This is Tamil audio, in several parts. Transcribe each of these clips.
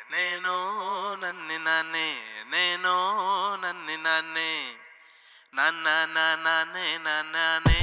నేను నన్ని నన్నే నేను నన్ని నన్నే నన్న నన్నే నన్నే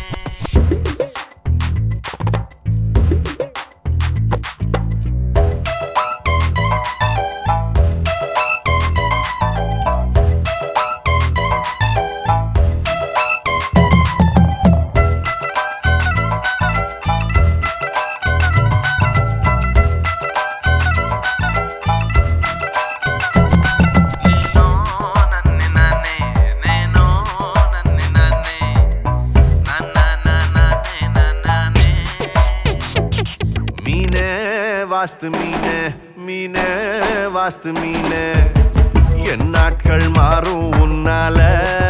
నేను నన్ని నన్నే నేను నన్ని నన్నే నన్న నన్నే నన్నే மீனே வாஸ்து மீனே மீனே வாஸ்து மீனே என் நாட்கள் மாறும் உன்னால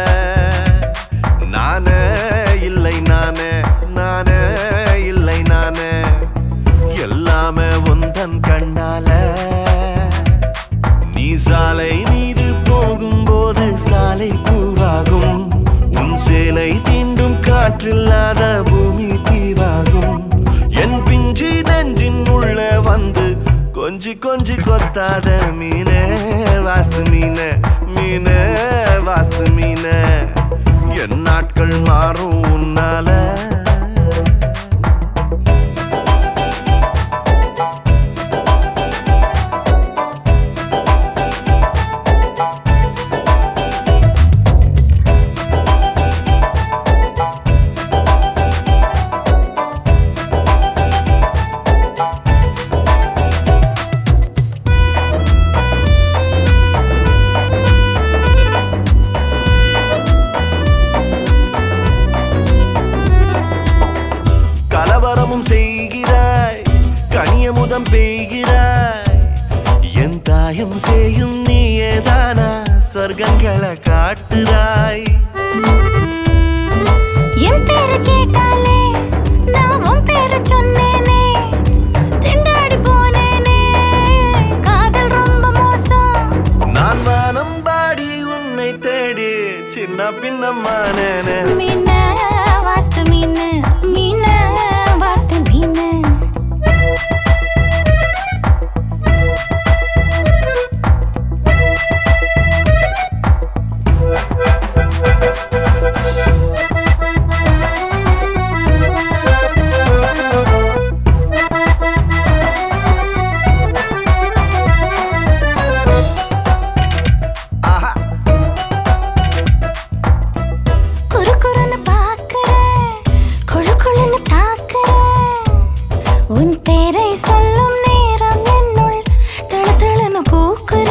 நானே இல்லை நானே நானே இல்லை நானே எல்லாமே உந்தன் கண்ணால நீ சாலை மீது போகும்போது சாலை பூவாகும் உன் சேலை தீண்டும் காற்றில்லாத பூமி தீவாகும் என் பிஞ்சு நெஞ்சின் உள்ள வந்து கொஞ்சி கொஞ்சி கொத்தாத மீனே வாஸ்து மீனே மீனே வாஸ்து மீனே என் நாட்கள் மாறும் உன்னால கலவரமும் செய்கிறாய் கனியமுதம் பெய்கிறாய் என் தாயம் செய்யும் நீயேதானா சொர்க்கங்களை காட்டுறாய் என் பேரு கேட்டாலே நான் உன் பேரு சொன்னேனே திண்டாடி போனேனே காதல் ரொம்ப மோசம் நான் வானம் பாடி உன்னை தேடி சின்ன பின்னம்மானேனே மீன வாஸ்து மீன மீன வாஸ்து மீன குறு குறுன்னு பாக்குற குழு குழுன்னு தாக்குற உன் பேரை சொல்லும் நேரம் என்னுள் தள தளன்னு பூக்குற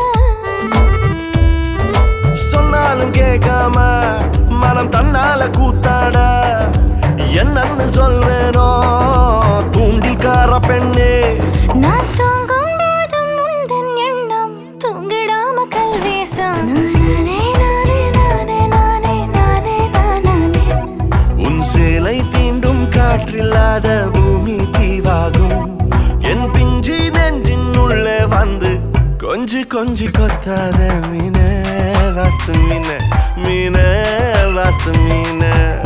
சொன்னாலும் கேட்காம மனம் தன்னால கூத்தாட என்னன்னு சொல்வேனோ தூண்டில்கார பெண்ணே நான் தூங்கும் போதும் உந்தன் எண்ணம் தூங்கிடாம கல்வேசம் நானே நானே நானே நானே நானே நானே உன் சேலை தீண்டும் காற்றில்லாத பூமி தீவாகும் என் பிஞ்சு நெஞ்சின் உள்ளே வந்து கொஞ்சி கொஞ்சி கொத்தாத மீன வாஸ்து மீன மீன வாஸ்து மீன